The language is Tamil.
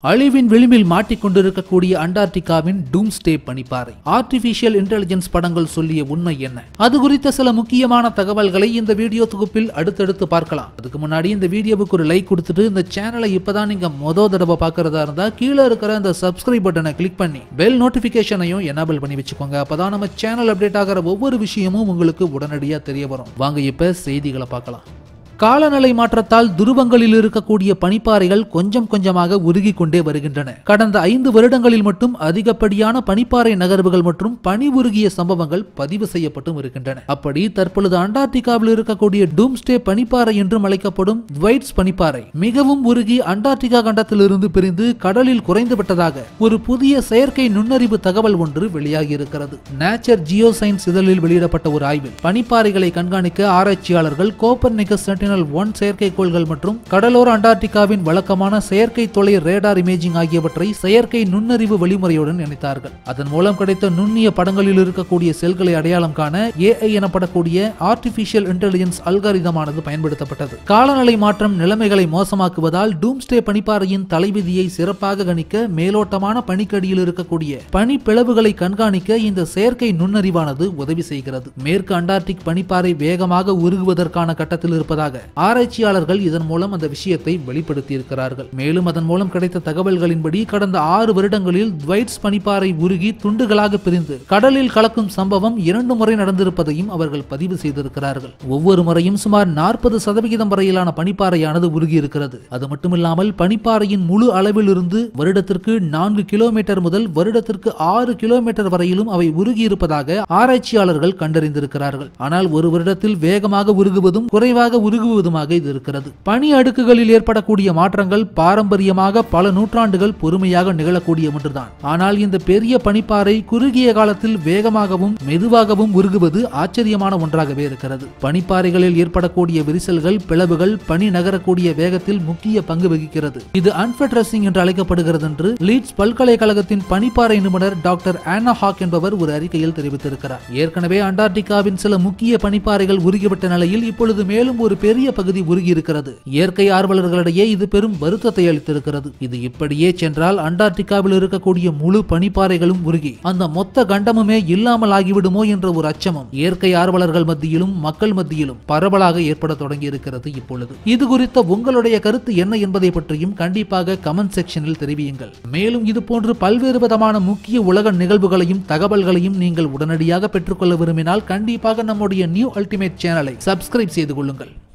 அழிவின் விளிம்பில் மாட்டிக்கொண்டிருக்கக்கூடிய அண்டார்டிகாவின் டூம்ஸ்டே பனிப்பாறை ஆர்டிபிஷியல் இன்டெலிஜென்ஸ் படங்கள் சொல்லிய உண்மை என்ன அது குறித்த சில முக்கியமான தகவல்களை இந்த வீடியோ தொகுப்பில் அடுத்தடுத்து பார்க்கலாம் அதுக்கு முன்னாடி இந்த வீடியோவுக்கு ஒரு லைக் கொடுத்துட்டு இந்த சேனலை இப்பதான் நீங்க மொத தடவை பார்க்கறதா இருந்தா கீழே இருக்கிற அந்த சப்ஸ்கிரைப் பட்டனை கிளிக் பண்ணி பெல் நோட்டிபிகேஷனையும் எனேபிள் பண்ணி வச்சுக்கோங்க அப்பதான் நம்ம சேனல் அப்டேட் ஆகிற ஒவ்வொரு விஷயமும் உங்களுக்கு உடனடியா தெரிய வரும் வாங்க இப்ப செய்திகளை பார்க்கலாம் காலநிலை மாற்றத்தால் துருவங்களில் இருக்கக்கூடிய பனிப்பாறைகள் கொஞ்சம் கொஞ்சமாக உருகி கொண்டே வருகின்றன கடந்த ஐந்து வருடங்களில் மட்டும் அதிகப்படியான பனிப்பாறை நகர்வுகள் மற்றும் பனி உருகிய சம்பவங்கள் பதிவு செய்யப்பட்டும் இருக்கின்றன அப்படி தற்பொழுது அண்டார்டிகாவில் இருக்கக்கூடிய டூம்ஸ்டே பனிப்பாறை என்றும் அழைக்கப்படும் துவைட்ஸ் பனிப்பாறை மிகவும் உருகி அண்டார்டிகா கண்டத்திலிருந்து பிரிந்து கடலில் குறைந்து விட்டதாக ஒரு புதிய செயற்கை நுண்ணறிவு தகவல் ஒன்று வெளியாகி இருக்கிறது நேச்சர் ஜியோ சயின்ஸ் இதழில் வெளியிடப்பட்ட ஒரு ஆய்வில் பனிப்பாறைகளை கண்காணிக்க ஆராய்ச்சியாளர்கள் கோப்பர் நிகஸ் சென்டினல் ஒன் செயற்கைக்கோள்கள் மற்றும் கடலோர அண்டார்டிகாவின் வழக்கமான செயற்கை தொலை ரேடார் இமேஜிங் ஆகியவற்றை செயற்கை நுண்ணறிவு வழிமுறையுடன் இணைத்தார்கள் அதன் மூலம் கிடைத்த நுண்ணிய படங்களில் இருக்கக்கூடிய செல்களை அடையாளம் காண ஏஐ எனப்படக்கூடிய ஆர்டிபிஷியல் இன்டெலிஜென்ஸ் அல்காரிதமானது பயன்படுத்தப்பட்டது காலநிலை மாற்றம் நிலைமைகளை மோசமாக்குவதால் டூம்ஸ்டே பனிப்பாறையின் தலைவிதியை சிறப்பாக கணிக்க மேலோட்டமான பனிக்கடியில் இருக்கக்கூடிய பனி பிளவுகளை கண்காணிக்க இந்த செயற்கை நுண்ணறிவானது உதவி செய்கிறது மேற்கு அண்டார்டிக் பனிப்பாறை வேகமாக உருகுவதற்கான கட்டத்தில் இருப்பதாக ஆராய்ச்சியாளர்கள் இதன் மூலம் அந்த விஷயத்தை வெளிப்படுத்தி இருக்கிறார்கள் மேலும் அதன் மூலம் கிடைத்த தகவல்களின்படி கடந்த ஆறு வருடங்களில் துவைட்ஸ் பனிப்பாறை உருகி துண்டுகளாக பிரிந்து கடலில் கலக்கும் சம்பவம் இரண்டு முறை நடந்திருப்பதையும் அவர்கள் பதிவு செய்திருக்கிறார்கள் ஒவ்வொரு முறையும் சுமார் நாற்பது சதவிகிதம் வரையிலான பனிப்பாறையானது உருகி இருக்கிறது அது மட்டுமில்லாமல் பனிப்பாறையின் முழு அளவில் இருந்து வருடத்திற்கு நான்கு கிலோமீட்டர் முதல் வருடத்திற்கு ஆறு கிலோமீட்டர் வரையிலும் அவை உருகி இருப்பதாக ஆராய்ச்சியாளர்கள் கண்டறிந்திருக்கிறார்கள் ஆனால் ஒரு வருடத்தில் வேகமாக உருகுவதும் குறைவாக உருகுவதுமாக இது இருக்கிறது பனி அடுக்குகளில் ஏற்படக்கூடிய மாற்றங்கள் பாரம்பரியமாக பல நூற்றாண்டுகள் பொறுமையாக நிகழக்கூடிய ஒன்றுதான் ஆனால் இந்த பெரிய பனிப்பாறை குறுகிய காலத்தில் வேகமாகவும் மெதுவாகவும் உருகுவது ஆச்சரியமான ஒன்றாகவே இருக்கிறது பனிப்பாறைகளில் ஏற்படக்கூடிய விரிசல்கள் பிளவுகள் பனி நகரக்கூடிய வேகத்தில் முக்கிய பங்கு வகிக்கிறது இது அன்ஃபெட்ரஸிங் என்று அழைக்கப்படுகிறது என்று லீட்ஸ் பல்கலைக்கழகத்தின் பனிப்பாறை நிபுணர் டாக்டர் ஆனா ஹாக் என்பவர் ஒரு அறிக்கையில் தெரிவித்திருக்கிறார் ஏற்கனவே அண்டார்டிகாவின் சில முக்கிய பனிப்பாறைகள் உருகிவிட்ட நிலையில் இப்பொழுது மேலும் ஒரு பெரிய பகுதி உருகி இருக்கிறது இயற்கை ஆர்வலர்களிடையே இது பெரும் வருத்தத்தை அளித்திருக்கிறது இது இப்படியே சென்றால் அண்டார்டிகாவில் இருக்கக்கூடிய முழு பனிப்பாறைகளும் உருகி அந்த மொத்த கண்டமுமே இல்லாமல் ஆகிவிடுமோ என்ற ஒரு அச்சமும் இயற்கை ஆர்வலர்கள் மத்தியிலும் மக்கள் மத்தியிலும் பரவலாக ஏற்பட தொடங்கி இருக்கிறது இப்பொழுது இது குறித்த உங்களுடைய கருத்து என்ன என்பதை பற்றியும் கண்டிப்பாக கமெண்ட் செக்ஷனில் தெரிவியுங்கள் மேலும் இது போன்று பல்வேறு விதமான முக்கிய உலக நிகழ்வுகளையும் தகவல்களையும் நீங்கள் உடனடியாக பெற்றுக்கொள்ள விரும்பினால் கண்டிப்பாக நம்முடைய நியூ அல்டிமேட் சேனலை சப்ஸ்கிரைப் செய்து கொள்ளுங்கள்